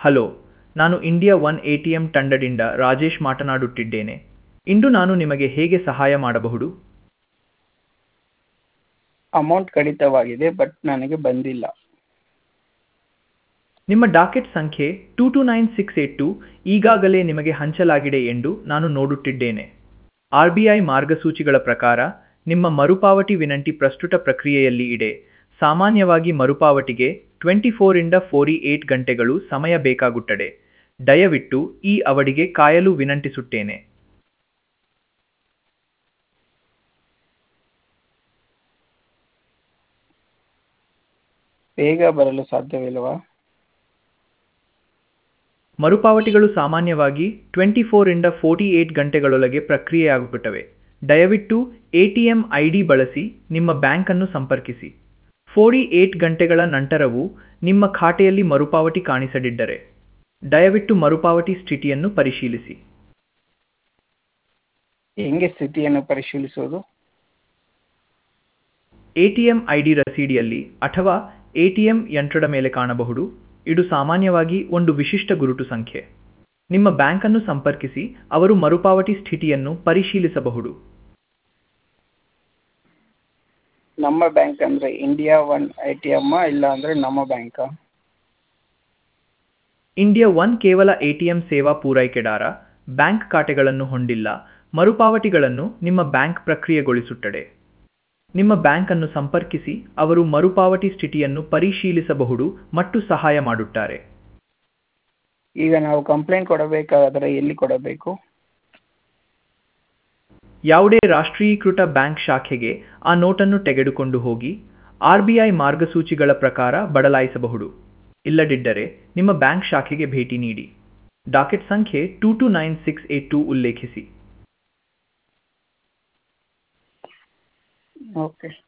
hello ನಾನು India one A T M ತಂಡದಿಂದ ರಾಜೇಶ್ ಮಾತನಾಡುತ್ತಿದ್ದೇನೆ ಇಂದು ನಾನು ನಿಮಗೆ ಹೇಗೆ ಸಹಾಯ ಮಾಡಬಹುದು ಅಮೌಂಟ್ ಕಡಿತವಾಗಿದೆ ಬಟ್ ನನಗೆ ಬಂದಿಲ್ಲ ನಿಮ್ಮ ಡಾಕೆಟ್ ಸಂಖ್ಯೆ two two nine six eight two ಈಗಾಗಲೇ ನಿಮಗೆ ಹಂಚಲಾಗಿದೆ ಎಂದು ನಾನು ನೋಡುತ್ತಿದ್ದೇನೆ ಆರ್ ಬಿ ಐ ಮಾರ್ಗಸೂಚಿಗಳ ಪ್ರಕಾರ ನಿಮ್ಮ ಮರುಪಾವತಿ ವಿನಂತಿ ಪ್ರಸ್ತುತ ಪ್ರಕ್ರಿಯೆಯಲ್ಲಿ ಇದೆ ಸಾಮಾನ್ಯವಾಗಿ ಮರುಪಾವತಿಗೆ ಟ್ವೆಂಟಿ ಫೋರಿಂದ ಫೋರ್ಟಿ ಏಟ್ ಗಂಟೆಗಳು ಸಮಯ ಬೇಕಾಗುತ್ತದೆ ದಯವಿಟ್ಟು ಈ ಅವಧಿಗೆ ಕಾಯಲು ವಿನಂತಿಸುತ್ತೇನೆ ಬೇಗ ಬರಲು ಸಾಧ್ಯವಿಲ್ಲವಾ ಮರುಪಾವತಿಗಳು ಸಾಮಾನ್ಯವಾಗಿ ಟ್ವೆಂಟಿ ಫೋರಿಂದ ಫೋರ್ಟಿ ಏಟ್ ಗಂಟೆಗಳೊಳಗೆ ಪ್ರಕ್ರಿಯೆಯಾಗುತ್ತವೆ ದಯವಿಟ್ಟು A T M I D ಬಳಸಿ ನಿಮ್ಮ ಬ್ಯಾಂಕನ್ನು ಸಂಪರ್ಕಿಸಿ ಫೋರ್ಟಿ ಏಟ್ ಗಂಟೆಗಳ ನಂತರವೂ ನಿಮ್ಮ ಖಾತೆಯಲ್ಲಿ ಮರುಪಾವತಿ ಕಾಣಿಸದಿದ್ದರೆ ದಯವಿಟ್ಟು ಮರುಪಾವತಿ ಸ್ಥಿತಿಯನ್ನು ಪರಿಶೀಲಿಸಿ ಹೆಂಗೆ ಸ್ಥಿತಿಯನ್ನು ಪರಿಶೀಲಿಸುವುದು A T M I D ರಸೀದಿಯಲ್ಲಿ ಅಥವಾ ಎ ಟಿ ಎಂ ಯಂತ್ರದ ಮೇಲೆ ಕಾಣಬಹುದು ಇದು ಸಾಮಾನ್ಯವಾಗಿ ಒಂದು ವಿಶಿಷ್ಟ ಗುರುತು ಸಂಖ್ಯೆ ನಿಮ್ಮ ಬ್ಯಾಂಕನ್ನು ಸಂಪರ್ಕಿಸಿ ಅವರು ಮರುಪಾವತಿ ಸ್ಥಿತಿಯನ್ನು ಪರಿಶೀಲಿಸಬಹುದು ನಮ್ಮ ಬ್ಯಾಂಕ್ ಅಂದರೆ ಇಂಡಿಯಾ ಒನ್ ಐ ಟಿ ಎಮ್ಮ ಇಲ್ಲ ಅಂದರೆ ನಮ್ಮ ಬ್ಯಾಂಕಾ ಇಂಡಿಯಾ ಒನ್ ಕೇವಲ ಎ ಟಿ ಎಂ ಸೇವಾ ಪೂರೈಕೆದಾರ ಬ್ಯಾಂಕ್ ಖಾತೆಗಳನ್ನು ಹೊಂದಿಲ್ಲ ಮರುಪಾವತಿಗಳನ್ನು ನಿಮ್ಮ ಬ್ಯಾಂಕ್ ಪ್ರಕ್ರಿಯೆಗೊಳಿಸುತ್ತದೆ ನಿಮ್ಮ ಬ್ಯಾಂಕ್ ಅನ್ನು ಸಂಪರ್ಕಿಸಿ ಅವರು ಮರುಪಾವತಿ ಸ್ಥಿತಿಯನ್ನು ಪರಿಶೀಲಿಸಬಹುದು ಮತ್ತು ಸಹಾಯ ಮಾಡುತ್ತಾರೆ ಈಗ ನಾವು ಕಂಪ್ಲೇಂಟ್ ಕೊಡಬೇಕಾದರೆ ಎಲ್ಲಿ ಕೊಡಬೇಕು ಯಾವುದೇ ರಾಷ್ಟ್ರೀಕೃತ ಬ್ಯಾಂಕ್ ಶಾಖೆಗೆ ಆ ನೋಟನ್ನು ತೆಗೆದುಕೊಂಡು ಹೋಗಿ ಆರ್ ಬಿ ಐ ಮಾರ್ಗಸೂಚಿಗಳ ಪ್ರಕಾರ ಬದಲಾಯಿಸಬಹುದು ಇಲ್ಲದಿದ್ದರೆ ನಿಮ್ಮ ಬ್ಯಾಂಕ್ ಶಾಖೆಗೆ ಭೇಟಿ ನೀಡಿ ಡಾಕೆಟ್ ಸಂಖ್ಯೆ two two nine six eight two ಉಲ್ಲೇಖಿಸಿ ಓಕೆ